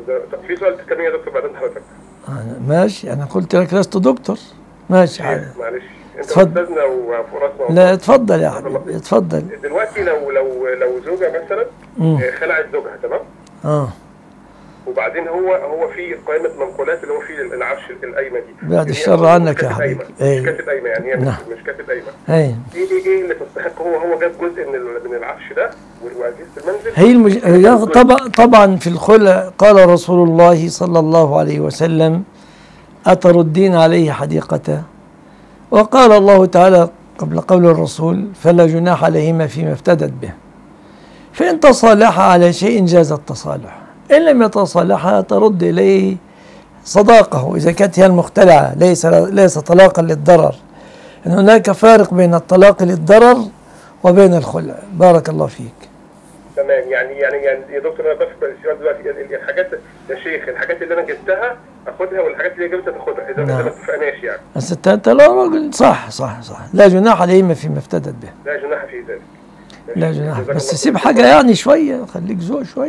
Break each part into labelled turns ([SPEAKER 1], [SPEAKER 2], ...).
[SPEAKER 1] ده- طب في سؤال كمان يا دكتور بعدين حضرتك
[SPEAKER 2] أنا ماشي انا قلت لك لست دكتور ماشي حاضر.
[SPEAKER 1] معلش انت
[SPEAKER 2] اتفضل.
[SPEAKER 1] استاذنا وفي راسنا
[SPEAKER 2] لا اتفضل يا حبيبي اتفضل
[SPEAKER 1] دلوقتي لو لو لو زوجه مثلا
[SPEAKER 2] مم.
[SPEAKER 1] آه، خلعت زوجها تمام
[SPEAKER 2] اه
[SPEAKER 1] وبعدين هو هو في قائمه منقولات اللي هو في العفش القايمه دي
[SPEAKER 2] بعد
[SPEAKER 1] هي
[SPEAKER 2] الشر
[SPEAKER 1] أصلاً
[SPEAKER 2] عنك
[SPEAKER 1] مش
[SPEAKER 2] يا
[SPEAKER 1] كاتب
[SPEAKER 2] حبيبي.
[SPEAKER 1] قايمة،
[SPEAKER 2] أيوة.
[SPEAKER 1] مش كاتب قايمه يعني هي مش-
[SPEAKER 2] نعم.
[SPEAKER 1] مش كاتب قايمه
[SPEAKER 2] هي
[SPEAKER 1] ايه ايه ايه اللي تستحق هو هو جاب جزء من ال- من العفش ده واجهزه المنزل
[SPEAKER 2] هي المج... هي طبعا طبعا في الخلع قال رسول الله صلى الله عليه وسلم أتردين عليه حديقته وقال الله تعالى قبل قول الرسول فلا جناح عليهما فيما افتدت به فإن تصالحا على شيء جاز التصالح إن لم يتصالحا ترد إليه صداقه إذا كانت هي المختلعة ليس ليس طلاقا للضرر إن هناك فارق بين الطلاق للضرر وبين الخلع بارك الله فيك
[SPEAKER 1] تمام يعني يعني يعني يا دكتور انا بفهم السؤال دلوقتي ال- ال- الحاجات يا شيخ الحاجات اللي انا جبتها اخدها والحاجات اللي جبتها تاخدها اذا
[SPEAKER 2] نعم.
[SPEAKER 1] اذا ما اتفقناش يعني
[SPEAKER 2] بس انت انت لا راجل صح صح صح لا جناح عليهما فيما افتدت به
[SPEAKER 1] لا جناح في ذلك
[SPEAKER 2] لا جناح
[SPEAKER 1] جزاك
[SPEAKER 2] بس
[SPEAKER 1] الله
[SPEAKER 2] سيب
[SPEAKER 1] خير.
[SPEAKER 2] حاجة يعني شوية خليك ذوق شوية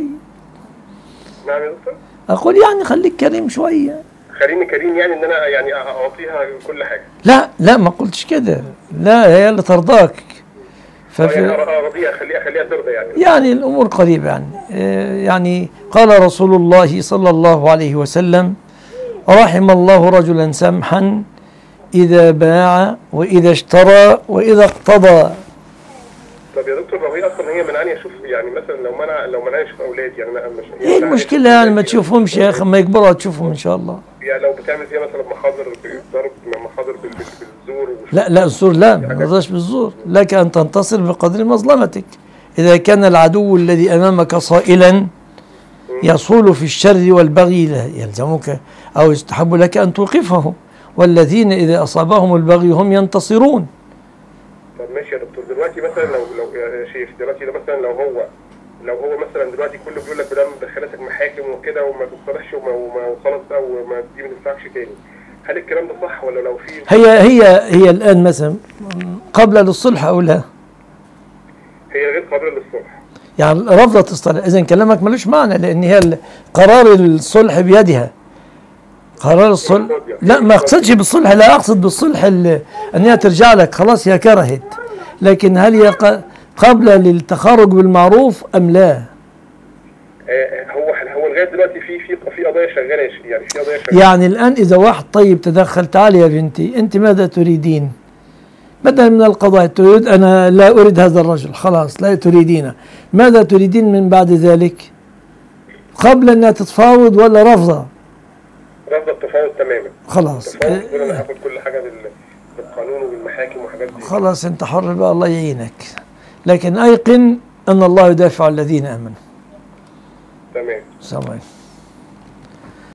[SPEAKER 1] نعم يا دكتور
[SPEAKER 2] أقول يعني خليك كريم شوية
[SPEAKER 1] خليني كريم يعني ان انا يعني اعطيها كل حاجه
[SPEAKER 2] لا لا ما قلتش كده لا هي اللي ترضاك
[SPEAKER 1] يعني
[SPEAKER 2] ففي
[SPEAKER 1] ارضيها اخليها اخليها ترضى يعني
[SPEAKER 2] يعني الأمور قريبة يعني آه، يعني قال رسول الله صلى الله عليه وسلم رحم الله رجلا سمحا إذا باع وإذا اشترى وإذا اقتضى
[SPEAKER 1] طب يا دكتور لو هي اصلا هي منعني اشوف يعني مثلا لو منع لو منعني اشوف اولادي يعني انا مش
[SPEAKER 2] ايه
[SPEAKER 1] منعني
[SPEAKER 2] المشكلة
[SPEAKER 1] أشوف
[SPEAKER 2] يعني ما
[SPEAKER 1] أولادي.
[SPEAKER 2] تشوفهمش يا أخي ما يكبروا هتشوفهم إن شاء الله
[SPEAKER 1] يعني لو بتعمل فيها مثلا محاضر بالضرب محاضر بال- بال- بالزور وش-
[SPEAKER 2] لا لا الزور لا ما نرضاش بالزور لك أن تنتصر بقدر مظلمتك إذا كان العدو الذي أمامك صائلا يصول في الشر والبغي لا يلزمك أو يستحب لك أن توقفه والذين إذا أصابهم البغي هم ينتصرون
[SPEAKER 1] طب ماشي يا دكتور دلوقتي مثلا لو لو يا شيخ دلوقتي ده مثلا لو هو لو هو مثلا دلوقتي كله بيقول لك بدل مدخلاتك محاكم وكده وما تتصالحش وما وما وخلاص بقى وما دي ما تنفعش تاني هل الكلام ده صح ولا لو في
[SPEAKER 2] هي هي هي الآن مثلا قبل للصلح أو لا
[SPEAKER 1] هي غير قابله للصلح
[SPEAKER 2] يعني رفضت الصلاح إذا كلامك ملوش معنى لأن هي ال- قرار الصلح بيدها قرار الصلح لا ما أقصدش بالصلح لا أقصد بالصلح ال- أن هي ترجع لك خلاص هي كرهت لكن هل هي ق- قبل للتخارج بالمعروف أم لا
[SPEAKER 1] آه، هو هو لغايه دلوقتي في في في قضايا شغاله يا شيخ، يعني في قضايا شغاله
[SPEAKER 2] يعني الآن إذا واحد طيب تدخل تعالي يا بنتي أنت ماذا تريدين بدلا من القضاء تريد أنا لا أريد هذا الرجل خلاص لا تريدينه ماذا تريدين من بعد ذلك قبل أنها تتفاوض ولا رفضة
[SPEAKER 1] رفض التفاوض تماما
[SPEAKER 2] خلاص
[SPEAKER 1] التفاوض يقول انا هاخد كل حاجه بال- بالقانون وبالمحاكم وحاجات دي
[SPEAKER 2] خلاص أنت حر بقى الله يعينك لكن أيقن أن الله يدافع عن الذين آمنوا
[SPEAKER 1] تمام
[SPEAKER 2] السلام عليكم